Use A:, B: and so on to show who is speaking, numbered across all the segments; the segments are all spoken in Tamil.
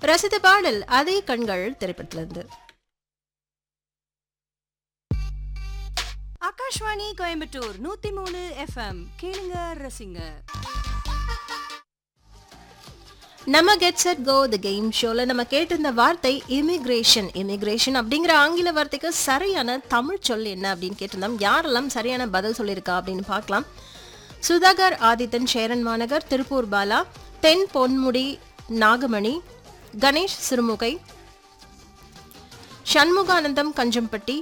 A: ரசித்த பாடல் அதே கண்கள் திரைப்படத்திலிருந்து
B: ஆகாஷ்வாணி கோயம்புத்தூர் நூத்தி மூணு எஃப்எம் கேளுங்க ரசிங்க
A: நம்ம get set go the game ஷோல நம்ம கேட்டிருந்த வார்த்தை இமிகிரேஷன் இமிகிரேஷன் அப்படிங்கிற ஆங்கில வார்த்தைக்கு சரியான தமிழ் சொல் என்ன அப்படின்னு கேட்டிருந்தோம் யாரெல்லாம் சரியான பதில் சொல்லியிருக்கா அப்படின்னு பார்க்கலாம் சுதாகர் ஆதித்தன் சேரன் மாநகர் திருப்பூர் பாலா தென் பொன்முடி நாகமணி Ganesh Sirumugai Shanmuganandam Kanjampatti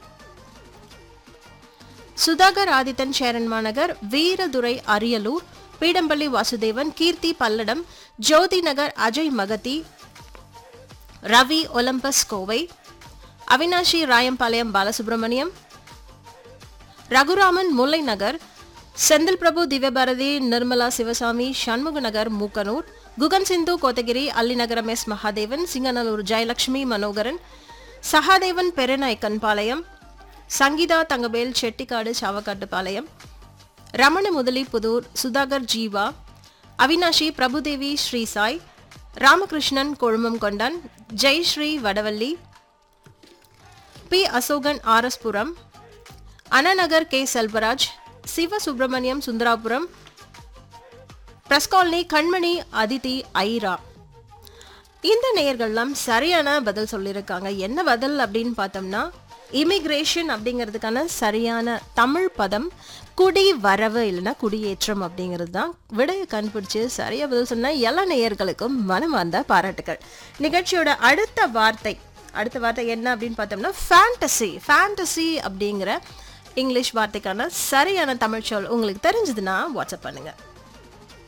A: Sudhakar Adithan Cheran Managar Veeradurai Ariyalur Peedampalli Vasudevan Keerthi Palladam Jothi Nagar Ajay Magathi Ravi Olambus Kovai Avinashi Rayampalayam Balasubramaniam Raguraman Mullai Nagar Senthil Prabhu Divyabharathi Nirmala Sivasamy Shanmuga Nagar Mookanur Guhan Sindhu Kotagiri Allinagaram S Mahadevan Singanallur Jayalakshmi Manoharan Sahadevan Perunayakkan Palayam Sangeetha Thangavel Chettikadu Savakattupalayam Ramana Mudali Pudur Sudhakar Jeeva Avinashi Prabhudevi Sri Sai Ramakrishnan Kozhumam Kondan Jayasri Vadavalli P Asokan R S Puram Annanagar K Selvaraj Siva Subramaniam Sundarapuram press colony Kanmani Aditi Airaa இந்த நேயர்கள்லாம் சரியான பதில் சொல்லியிருக்காங்க என்ன பதில் அப்படின்னு பார்த்தோம்னா இமிகிரேஷன் அப்படிங்கிறதுக்கான சரியான தமிழ் பதம் குடி வரவு இல்லைன்னா குடியேற்றம் அப்படிங்கிறது தான் விடையை கண்டுபிடிச்சு சரியா பதில் சொன்ன எல்லா நேயர்களுக்கும் மனமார்ந்த பாராட்டுகள் நிகழ்ச்சியோட அடுத்த வார்த்தை அடுத்த வார்த்தை என்ன அப்படின்னு பார்த்தோம்னா ஃபேண்டசி ஃபேண்டசி அப்படிங்கிற இங்கிலீஷ் வார்த்தைக்கான சரியான தமிழ் சொல் உங்களுக்கு தெரிஞ்சதுன்னா வாட்ஸ்அப் பண்ணுங்க